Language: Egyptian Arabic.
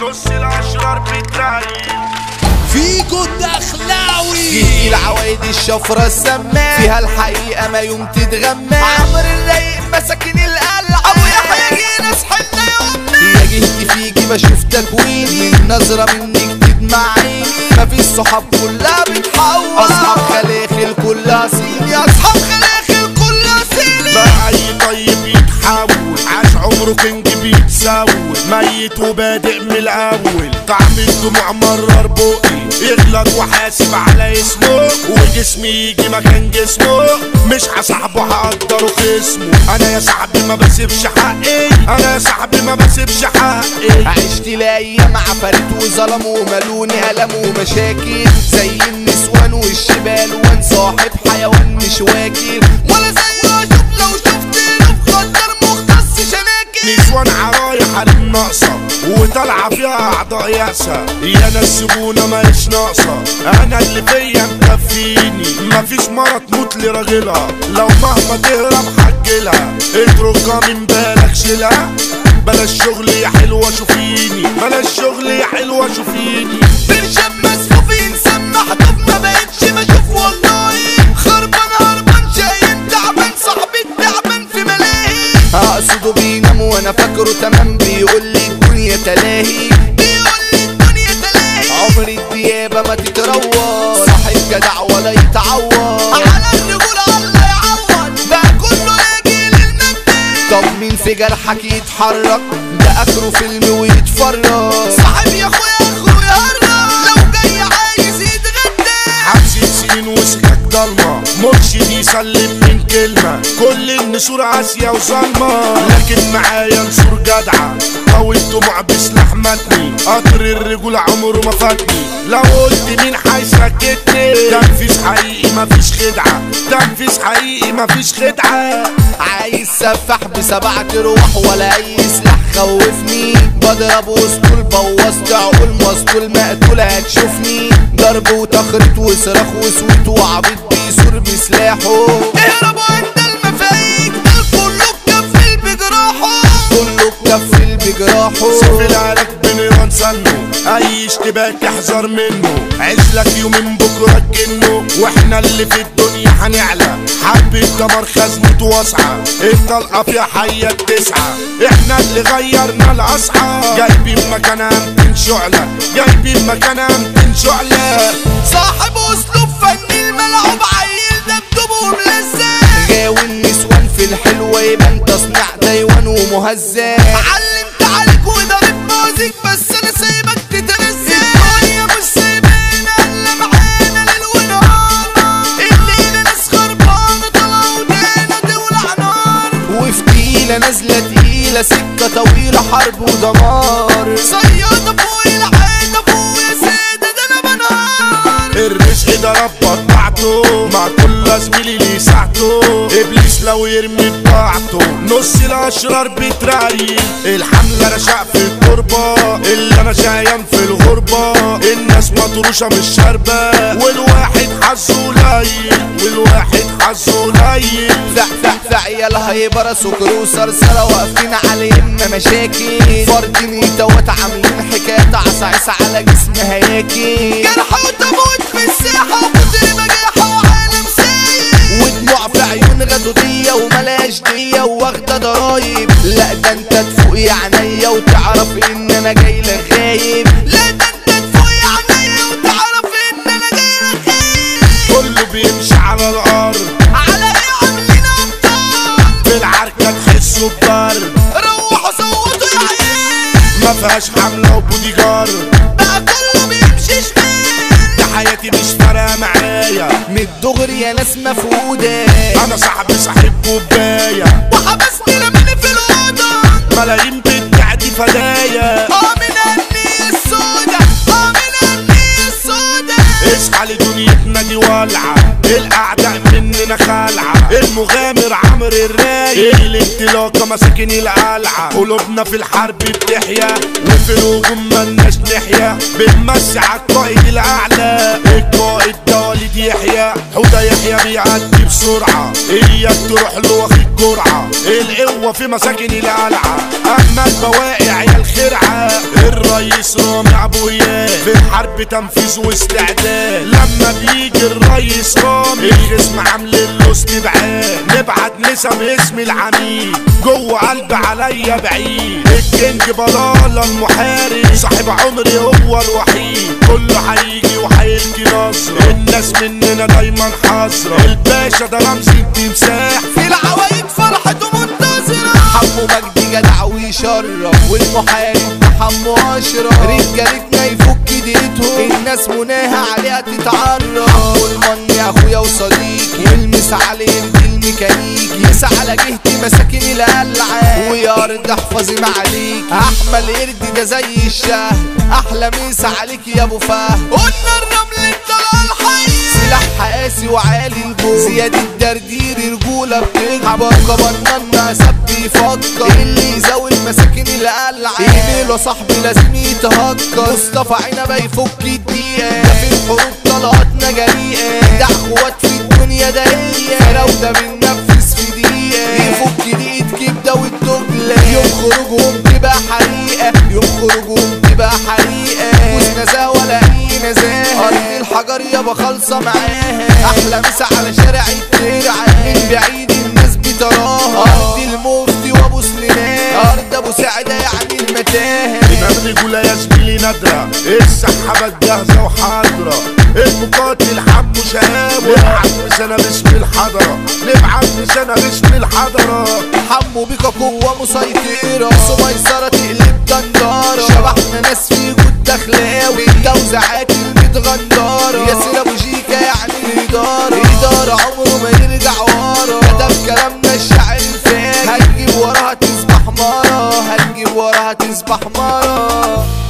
نص الاشرار بترايل فيجو الدخلاوي جيل عوايد الشفرة السمان فيها الحقيقة ما يوم تتغمى عمر الرايق مساكن القلعة ابو يحيى جينا صحنا يومنا يا جهتي فيكي بشوف تكويني من نظرة منك تدمع عيني مفيش صحاب كلها بتحول اصحاب خلاخل كلها صيني اصحاب خلاخل كلها صيني بقى اي طيب يتحول عاش عمره كنج بيتسول ميت وبادئ من الاول طعم الدموع مرر بقي يغلط وحاسب على اسمه وجسمي يجي مكان جسمه مش هصاحبه هقدره خصمه انا يا صاحبي ما بسيبش حقي انا يا صاحبي ما بسيبش حقي عشت لايام عفاريت وظلم وملوني الم ومشاكل زي النسوان والشبال وان صاحب حيوان مش واكل ولا زي اشوف لو شفت له خطر مختص شناكل نسوان عرايا حريم ناقصة وطالعة فيها أعضاء يأسة يا ناس سيبونا ماهيش ناقصة أنا اللي فيا مكفيني مفيش مرة تموت لراجلها لو مهما تهرب حجلها اتركها من بالك شيلها بلاش شغل يا حلوة شوفيني بلاش شغل يا حلوة شوفيني برشام مسفوفين سما حطب ما بقتش بشوف والله خربان هربان شايل تعبان صاحبي التعبان في ملاهي اقصده بينام وانا فاكره تمام بيقول لي الدنيا تلاهي بيقول لي الدنيا تلاهي عمر الديابة ما تتروض صاحب جدع ولا يتعوض على الرجولة الله يعوض ده كله يجي للمجد طب مين في جرحك يتحرك ده اخره فيلم ويتفرج صاحب يا اخويا اخويا هرب لو جاي عايز يتغدى حبس سنين وسكك ضلمة مرشد يسلم من كلمة كل النسور عاسية وظلمة لكن معايا نسور جدعة قوي الدموع بسلاح متني قطر الرجولة عمره ما فاتني لو قلت مين هيسكتني تنفيذ حقيقي مفيش خدعة تنفيذ حقيقي مفيش خدعة عايز سفاح بسبعة روح ولا اي سلاح خوفني بضرب وسطول بوظت عقول مسطول مقتول هتشوفني ضرب وتخريط وصراخ وسويت وعبيط بيصور بسلاحه اهربوا عند المفايق ده كله كفل بجراحه كله كفل بجراحه سيف العلاج بنيران سنه اي اشتباك احذر منه عيش لك يومين بكره تجنه واحنا اللي في الدنيا هنعلى حبة دمر خزنة واسعة الطلقة فيها حية تسعة احنا اللي غيرنا الاسعى جايبين مكانها 200 شعلة جايبين مكانها 200 شعلة صاحب اسلوب فني الملعوب عيل دبدوب وملزق غاوي النسوان في الحلوة يبان تصنيع تايوان ومهزأ علمت عليك وضرب موزيك بس انا سايبك تترزق الدنيا مش سايبانا الا معانا ليل ونهار الليلة ناس خربانة طالعة ودانا تولع نار وفي تقيلة نازلة تقيلة سكة طويلة حرب ودمار صيادة فوق العادة فوق يا سادة ده انا بنهار الرزق ده رب بتاعته مع كل زميلي ليه ساعته ابليس لو يرمي بتاعته نص الاشرار بترايل الحملة رشاق في التربة اللي انا شايم في الغربة الناس مطروشة مش شاربة والواحد حظه قليل والواحد حظه قليل فع فع فع يلا هيبرة سكر وصرصرة واقفين علينا مشاكل فردين يتوت عاملين حكاية عصعصة على جسم هياكل جرح وتموت في الساحة وكتر مجاحة وعالم سايق ودموع في عيون غدودية وملاش دية واخدة ضرايب لا ده انت تفوق يا عينيا وتعرف ان انا جاي لك غايب لا ده انت تفوق يا عينيا وتعرف ان انا جاي لك غايب كله بيمشي على الارض على ايه عاملين ابطال في العركة تحسوا بضرب روحوا صوتوا يا عيال ما فيهاش حملة وبودي جارد بقى كله بيمشي شمال ده حياتي مش فارقة معايا من الدغري يا ناس مفقودة انا صاحبي صاحب كوباية وحبسني رماني في الأوضة ملايين بتعدي فدايا اه من النية السودا اه من النية السودا اصحى لدنيتنا دي والعة الاعداء مننا خالعة المغامر عمرو الرايق الانطلاقة مساكن القلعة قلوبنا في الحرب بتحيا وفي الهجوم ملناش نحيا بنمسي على القائد الاعلى القائد ده وليد يحيى حوده يحيى بيعدي بسرعة بسرعة اياك تروح له واخد جرعة القوة في مساكن القلعة اما البواقع يا الخرعة الريس رامي ابويا في الحرب تنفيذ واستعداد لما بيجي الريس رامي الخصم عامل له استبعاد نبعت نسم اسم العميد جوه قلب عليا بعيد الكينج بلالا المحارب صاحب عمري هو الوحيد كله هيجي وهيلقي نظرة الناس مننا دايما حذرة الباشا ده رمز التمساح في العوايد فرحته منتظرة حمو مجدي جدع ويشرف والمحارب ده حمو اشرف رجالتنا يفك ديتهم الناس مناها عليها تتعرف حمو المن يا اخويا وصديقي والمس عليه الميكانيكي يسعى على جهتي مساكن القلعة ويا ارض احفظي معاليك احمل قرد ده زي الشهد احلى مسا عليك يا ابو فهد قلنا الرمل الطلع الحي سلاح قاسي وعالي الجو زياد الدردير رجولة بتكبر كبرنا سب يفكر اللي يزود مساكن القلعة ايميله صاحبي لازم يتهكر مصطفى عنبه يفك الدقيقة ده في الحروب طلعتنا جريئة ده اخوات في الدنيا ده هي فراودة بننفذ في دقيقة يفك دقيقة كبدة والدجلة يوم خروجهم تبقى حريقة يوم خروجهم تبقى حريقة مش نزاهة ولا اي نزاهة ارض الحجر يابا خالصة معاها احلى مسا على شارع الترعة من بعيد الناس بتراها ارض المفتي وابو سليمان ارض ابو سعدة يعني المتاهة دماغ رجولة يا زميلي نادرة السحابة جاهزة وحاضرة المقاتل حمو شهاب نبعت بسنة باسم الحضرة نبعت بسنة باسم الحضرة حمو بيكا قوة مسيطرة سميسرة تقلب دندارة شبحنا ناس في جود دخلاوي توزيعات المتغندرة ياسر ابو جيكا يعني الإدارة إدارة عمره ما يرجع ورا كتب كلامنا الشاعر الفاجر هتجيب وراها تصبح مرة هتجيب وراها تصبح مرة